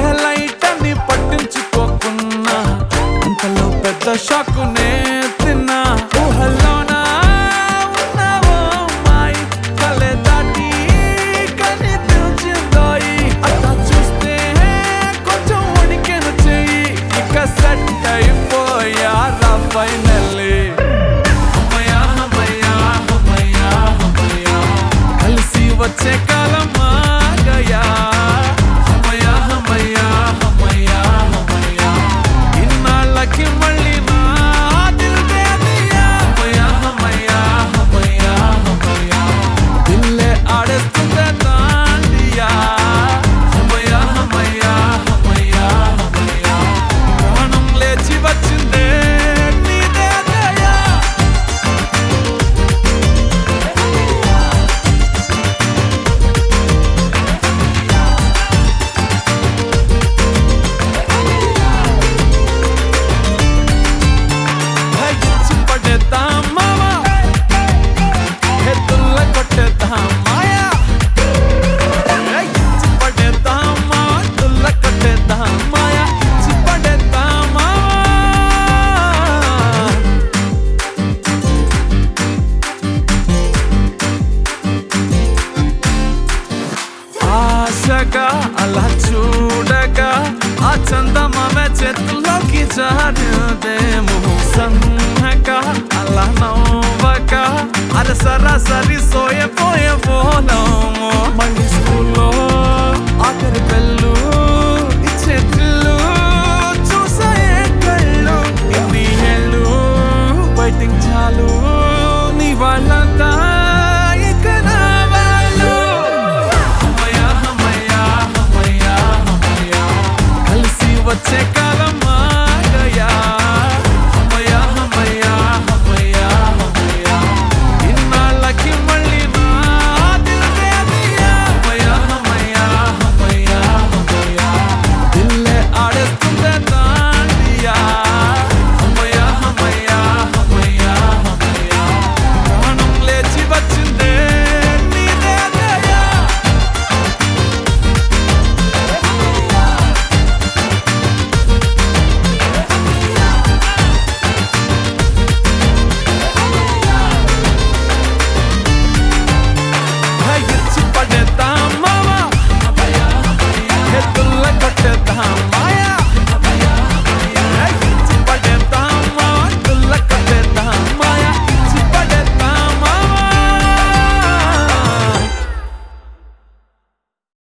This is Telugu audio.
లైట్ అని పట్టించుకోకున్నా అంతలో పెద్ద షాకునే తిన్నా ఊహల్లోనా ఉన్నావో మాయి కలే దాటి కనిపించిందోయి అట్లా చూస్తే కొంచెం ఉడికెను చెయ్యి ఇక సెట్ అయిపోయా రా ఫైనల్లీ అమ్మయ్యా అమ్మయ్యా అమ్మయ్యా అమ్మయ్యా కలిసి వచ్చే కాలం ఆగయా అమ్మయ్యా అమ్మయ్యా అమ్మయ్యా అమ్మయ్యా ఇన్నాళ్ళకి మళ్ళీ నా దిల్ దే దియా అమ్మయ్యా అమ్మయ్యా అమ్మయ్యా అమ్మయ్యా దిల్లే ఆడేస్తుందే దాండియా అమ్మయ్యా అమ్మయ్యా అమ్మయ్యా అమ్మయ్యా ప్రాణం లేచి వచ్చిందే నీదే దయా హెచ్చి పడేద్దాం మావా హెద్దుల్ల కొట్టేద్దాం మాయా హెచ్చి పడేద్దాం మావా దుల్ల కొట్టేద్దాం మాయా హెచ్చి పడేద్దాం మావా ఆశగా అలా చూడగా ఆ చందమామ చేతుల్లోకి జారుదేమో సన్నగా అలా నవ్వగా అర సరాసరి సోయపోయే పోలము మళ్ళీ స్కూల్లో